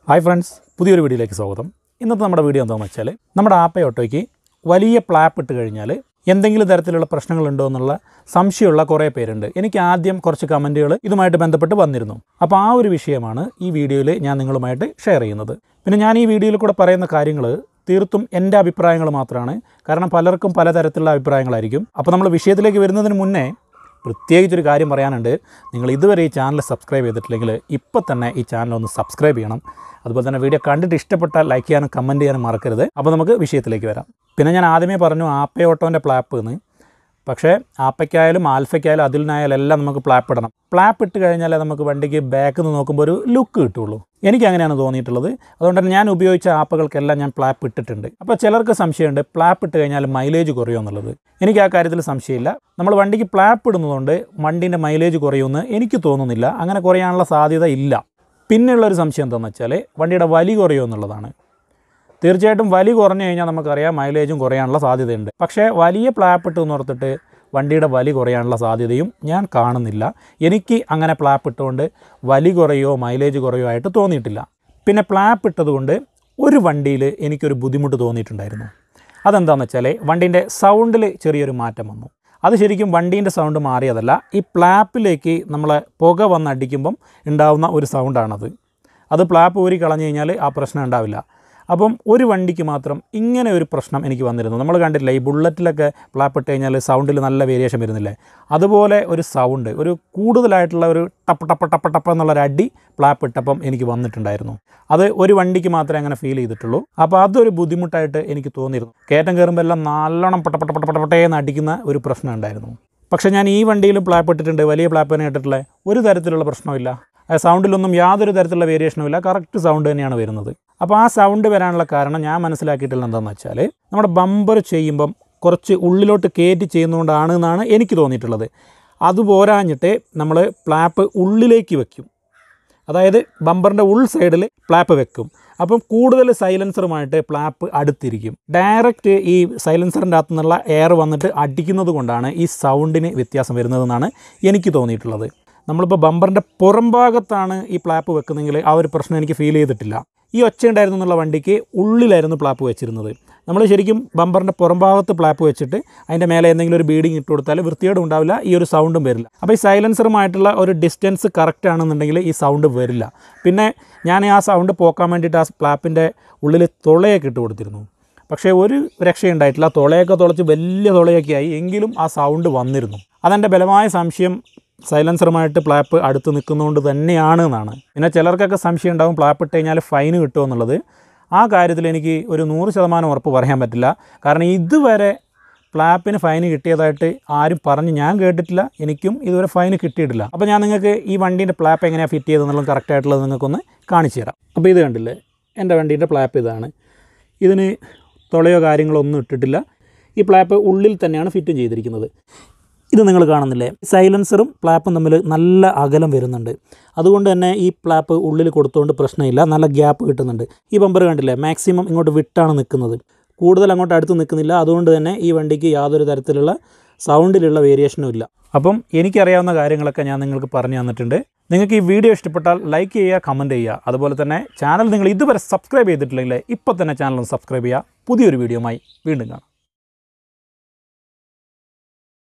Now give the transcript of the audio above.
hi friends പുതിയൊരു വീഡിയോയിലേക്ക് സ്വാഗതം ഇന്നത്തെ നമ്മുടെ വീഡിയോ എന്താണെന്ന് വെച്ചാൽ നമ്മുടെ ആപ്പ ഓട്ടോയ്ക്ക് വലിയ പ്ലാപ്പ് ഇട്ട് കഴിഞ്ഞാൽ എന്തെങ്കിലും തരത്തിലുള്ള പ്രശ്നങ്ങളുണ്ടോ എന്നുള്ള സംശയമുള്ള കുറേ പേരുണ്ട് എനിക്ക് ആദ്യം കുറച്ച് കമൻറ്റുകൾ ഇതുമായിട്ട് ബന്ധപ്പെട്ട് വന്നിരുന്നു അപ്പോൾ ആ ഒരു വിഷയമാണ് ഈ വീഡിയോയിൽ ഞാൻ നിങ്ങളുമായിട്ട് ഷെയർ ചെയ്യുന്നത് പിന്നെ ഞാൻ ഈ വീഡിയോയിൽ കൂടെ പറയുന്ന കാര്യങ്ങൾ തീർത്തും എൻ്റെ അഭിപ്രായങ്ങൾ മാത്രമാണ് കാരണം പലർക്കും പലതരത്തിലുള്ള അഭിപ്രായങ്ങളായിരിക്കും അപ്പോൾ നമ്മൾ വിഷയത്തിലേക്ക് വരുന്നതിന് മുന്നേ പ്രത്യേകിച്ചൊരു കാര്യം പറയാനുണ്ട് നിങ്ങൾ ഇതുവരെ ഈ ചാനൽ സബ്സ്ക്രൈബ് ചെയ്തിട്ടില്ലെങ്കിൽ ഇപ്പോൾ തന്നെ ഈ ചാനൽ ഒന്ന് സബ്സ്ക്രൈബ് ചെയ്യണം അതുപോലെ തന്നെ വീഡിയോ കണ്ടിട്ട് ഇഷ്ടപ്പെട്ടാൽ ലൈക്ക് ചെയ്യാനും കമൻറ്റ് ചെയ്യാനും മറക്കരുത് അപ്പോൾ നമുക്ക് വിഷയത്തിലേക്ക് വരാം പിന്നെ ഞാൻ ആദ്യമേ പറഞ്ഞു ആപ്പ ഓട്ടോൻ്റെ പ്ലാപ്പ് എന്ന് പക്ഷേ ആപ്പയ്ക്കായാലും ആൽഫയ്ക്കായാലും അതിലിനായാലും എല്ലാം നമുക്ക് പ്ലാപ്പ് ഇടണം പ്ലാപ്പ് ഇട്ട് കഴിഞ്ഞാലേ നമുക്ക് വണ്ടിക്ക് ബാക്കിൽ നിന്ന് നോക്കുമ്പോൾ ഒരു ലുക്ക് കിട്ടുള്ളൂ എനിക്ക് അങ്ങനെയാണ് തോന്നിയിട്ടുള്ളത് അതുകൊണ്ട് തന്നെ ഞാൻ ഉപയോഗിച്ച ആപ്പുകൾക്കെല്ലാം ഞാൻ പ്ലാപ്പ് ഇട്ടിട്ടുണ്ട് അപ്പോൾ ചിലർക്ക് സംശയമുണ്ട് പ്ലാപ്പ് ഇട്ട് കഴിഞ്ഞാൽ മൈലേജ് കുറയുമോ എന്നുള്ളത് എനിക്ക് ആ കാര്യത്തിൽ സംശയമില്ല നമ്മൾ വണ്ടിക്ക് പ്ലാപ്പ് ഇടുന്നതുകൊണ്ട് വണ്ടീൻ്റെ മൈലേജ് കുറയുമെന്ന് എനിക്ക് തോന്നുന്നില്ല അങ്ങനെ കുറയാനുള്ള സാധ്യത ഇല്ല പിന്നെയുള്ളൊരു സംശയം എന്താണെന്ന് വെച്ചാൽ വണ്ടിയുടെ വലി കുറയുമോ എന്നുള്ളതാണ് തീർച്ചയായിട്ടും വലി കുറഞ്ഞു കഴിഞ്ഞാൽ നമുക്കറിയാം മൈലേജും കുറയാനുള്ള സാധ്യതയുണ്ട് പക്ഷേ വലിയ പ്ലാപ്പ് ഇട്ട് എന്ന് ഓർത്തിട്ട് വണ്ടിയുടെ വലി കുറയാനുള്ള സാധ്യതയും ഞാൻ കാണുന്നില്ല എനിക്ക് അങ്ങനെ പ്ലാപ്പ് ഇട്ടുകൊണ്ട് വലി കുറയോ മൈലേജ് കുറയോ ആയിട്ട് തോന്നിയിട്ടില്ല പിന്നെ പ്ലാപ്പ് ഇട്ടതുകൊണ്ട് ഒരു വണ്ടിയിൽ എനിക്കൊരു ബുദ്ധിമുട്ട് തോന്നിയിട്ടുണ്ടായിരുന്നു അതെന്താണെന്ന് വെച്ചാൽ വണ്ടീൻ്റെ സൗണ്ടിൽ ചെറിയൊരു മാറ്റം വന്നു അത് ശരിക്കും വണ്ടീൻ്റെ സൗണ്ട് മാറിയതല്ല ഈ പ്ലാപ്പിലേക്ക് നമ്മളെ പുക വന്നടിക്കുമ്പം ഉണ്ടാവുന്ന ഒരു സൗണ്ടാണത് അത് പ്ലാപ്പ് ഊരി കളഞ്ഞു കഴിഞ്ഞാൽ ആ പ്രശ്നം ഉണ്ടാവില്ല അപ്പം ഒരു വണ്ടിക്ക് മാത്രം ഇങ്ങനെ ഒരു പ്രശ്നം എനിക്ക് വന്നിരുന്നു നമ്മൾ കണ്ടില്ല ഈ ബുള്ളറ്റിലൊക്കെ പ്ലാപ്പ് ഇട്ട് കഴിഞ്ഞാൽ സൗണ്ടിൽ നല്ല വേരിയേഷൻ വരുന്നില്ലേ അതുപോലെ ഒരു സൗണ്ട് ഒരു കൂടുതലായിട്ടുള്ള ഒരു ടപ്പ് ടപ്പ് ടപ്പ് ടപ്പ് എന്നുള്ളൊരു അടി പ്ലാപ്പ് ഇട്ടപ്പം എനിക്ക് വന്നിട്ടുണ്ടായിരുന്നു അത് ഒരു വണ്ടിക്ക് മാത്രമേ അങ്ങനെ ഫീൽ ചെയ്തിട്ടുള്ളൂ അപ്പോൾ അതൊരു ബുദ്ധിമുട്ടായിട്ട് എനിക്ക് തോന്നിയിരുന്നു കയറ്റം കയറുമ്പോൾ എല്ലാം നല്ലോണം പട്ട പട്ട പട്ട പട്ട പട്ടേന്ന് അടിക്കുന്ന ഒരു പ്രശ്നം ഉണ്ടായിരുന്നു പക്ഷേ ഞാൻ ഈ വണ്ടിയിലും പ്ലാപ്പ് ഇട്ടിട്ടുണ്ട് വലിയ പ്ലാപ്പ് തന്നെ ഇട്ടിട്ടുള്ള ഒരു തരത്തിലുള്ള പ്രശ്നമില്ല ആ സൗണ്ടിലൊന്നും യാതൊരു തരത്തിലുള്ള വേരിയേഷനും ഇല്ല കറക്റ്റ് സൗണ്ട് തന്നെയാണ് വരുന്നത് അപ്പോൾ ആ സൗണ്ട് വരാനുള്ള കാരണം ഞാൻ മനസ്സിലാക്കിയിട്ടുള്ള എന്താണെന്ന് വെച്ചാൽ നമ്മുടെ ബമ്പർ ചെയ്യുമ്പം കുറച്ച് ഉള്ളിലോട്ട് കയറ്റി ചെയ്യുന്നതുകൊണ്ടാണ് എന്നാണ് എനിക്ക് തോന്നിയിട്ടുള്ളത് അത് പോരാഞ്ഞിട്ട് നമ്മൾ പ്ലാപ്പ് ഉള്ളിലേക്ക് വെക്കും അതായത് ബമ്പറിൻ്റെ ഉൾ സൈഡിൽ പ്ലാപ്പ് വെക്കും അപ്പം കൂടുതൽ സൈലൻസറുമായിട്ട് പ്ലാപ്പ് അടുത്തിരിക്കും ഡയറക്റ്റ് ഈ സൈലൻസറിൻ്റെ അകത്തു നിന്നുള്ള എയർ വന്നിട്ട് അടിക്കുന്നത് കൊണ്ടാണ് ഈ സൗണ്ടിന് വ്യത്യാസം വരുന്നതെന്നാണ് എനിക്ക് തോന്നിയിട്ടുള്ളത് നമ്മളിപ്പോൾ ബമ്പറിൻ്റെ പുറം ഭാഗത്താണ് ഈ പ്ലാപ്പ് വെക്കുന്നതെങ്കിൽ ആ ഒരു പ്രശ്നം എനിക്ക് ഫീൽ ചെയ്തിട്ടില്ല ഈ ഒച്ച ഉണ്ടായിരുന്നു എന്നുള്ള വണ്ടിക്ക് ഉള്ളിലായിരുന്നു പ്ലാപ്പ് വെച്ചിരുന്നത് നമ്മൾ ശരിക്കും ബമ്പറിൻ്റെ പുറം ഭാഗത്ത് പ്ലാപ്പ് വെച്ചിട്ട് അതിൻ്റെ മേലെ എന്തെങ്കിലും ഒരു ബീഡിങ് ഇട്ട് കൊടുത്താൽ വൃത്തിയോടും ഉണ്ടാവില്ല ഈ ഒരു സൗണ്ടും വരില്ല അപ്പോൾ ഈ സൈലൻസറുമായിട്ടുള്ള ഒരു ഡിസ്റ്റൻസ് കറക്റ്റ് ആണെന്നുണ്ടെങ്കിൽ ഈ സൗണ്ട് വരില്ല പിന്നെ ഞാൻ ആ സൗണ്ട് പോക്കാൻ വേണ്ടിയിട്ട് ആ പ്ലാപ്പിൻ്റെ ഉള്ളിൽ തുളയൊക്കെ ഇട്ട് കൊടുത്തിരുന്നു പക്ഷേ ഒരു രക്ഷയുണ്ടായിട്ടില്ല തുളയൊക്കെ തുളച്ച് വലിയ തുളയൊക്കെ ആയി എങ്കിലും ആ സൗണ്ട് വന്നിരുന്നു അതെൻ്റെ ബലമായ സംശയം സൈലൻസറുമായിട്ട് പ്ലാപ്പ് അടുത്ത് നിൽക്കുന്നതുകൊണ്ട് തന്നെയാണ് എന്നാണ് പിന്നെ ചിലർക്കൊക്കെ സംശയം ഉണ്ടാവും പ്ലാപ്പ് ഇട്ട് കഴിഞ്ഞാൽ ഫൈൻ കിട്ടുമോ എന്നുള്ളത് ആ കാര്യത്തിൽ എനിക്ക് ഒരു നൂറ് ശതമാനം ഉറപ്പ് പറയാൻ പറ്റില്ല കാരണം ഇതുവരെ പ്ലാപ്പിന് ഫൈൻ കിട്ടിയതായിട്ട് ആരും പറഞ്ഞ് ഞാൻ കേട്ടിട്ടില്ല എനിക്കും ഇതുവരെ ഫൈൻ കിട്ടിയിട്ടില്ല അപ്പോൾ ഞാൻ നിങ്ങൾക്ക് ഈ വണ്ടീൻ്റെ പ്ലാപ്പ് എങ്ങനെയാണ് ഫിറ്റ് ചെയ്തെന്നുള്ളത് കറക്റ്റ് ആയിട്ടുള്ളത് നിങ്ങൾക്കൊന്ന് കാണിച്ചു തരാം അപ്പോൾ ഇത് കണ്ടില്ലേ എൻ്റെ വണ്ടീൻ്റെ പ്ലാപ്പ് ഇതാണ് ഇതിന് തുളയോ കാര്യങ്ങളോ ഒന്നും ഇട്ടിട്ടില്ല ഈ പ്ലാപ്പ് ഉള്ളിൽ തന്നെയാണ് ഫിറ്റും ചെയ്തിരിക്കുന്നത് ഇത് നിങ്ങൾ കാണുന്നില്ലേ സൈലൻസറും പ്ലാപ്പും തമ്മിൽ നല്ല അകലം വരുന്നുണ്ട് അതുകൊണ്ട് തന്നെ ഈ പ്ലാപ്പ് ഉള്ളിൽ കൊടുത്തുകൊണ്ട് പ്രശ്നമില്ല നല്ല ഗ്യാപ്പ് കിട്ടുന്നുണ്ട് ഈ ബമ്പർ കണ്ടില്ലേ മാക്സിമം ഇങ്ങോട്ട് വിട്ടാണ് നിൽക്കുന്നത് കൂടുതൽ അങ്ങോട്ട് അടുത്ത് നിൽക്കുന്നില്ല അതുകൊണ്ട് തന്നെ ഈ വണ്ടിക്ക് യാതൊരു തരത്തിലുള്ള സൗണ്ടിലുള്ള വേരിയേഷനും ഇല്ല അപ്പം എനിക്കറിയാവുന്ന കാര്യങ്ങളൊക്കെ ഞാൻ നിങ്ങൾക്ക് പറഞ്ഞു തന്നിട്ടുണ്ട് നിങ്ങൾക്ക് ഈ വീഡിയോ ഇഷ്ടപ്പെട്ടാൽ ലൈക്ക് ചെയ്യുക കമൻറ്റ് ചെയ്യുക അതുപോലെ തന്നെ ചാനൽ നിങ്ങൾ ഇതുവരെ സബ്സ്ക്രൈബ് ചെയ്തിട്ടില്ലെങ്കിൽ ഇപ്പോൾ തന്നെ ചാനൽ ഒന്ന് സബ്സ്ക്രൈബ് ചെയ്യുക പുതിയൊരു വീഡിയോയുമായി വീണ്ടും കാണാം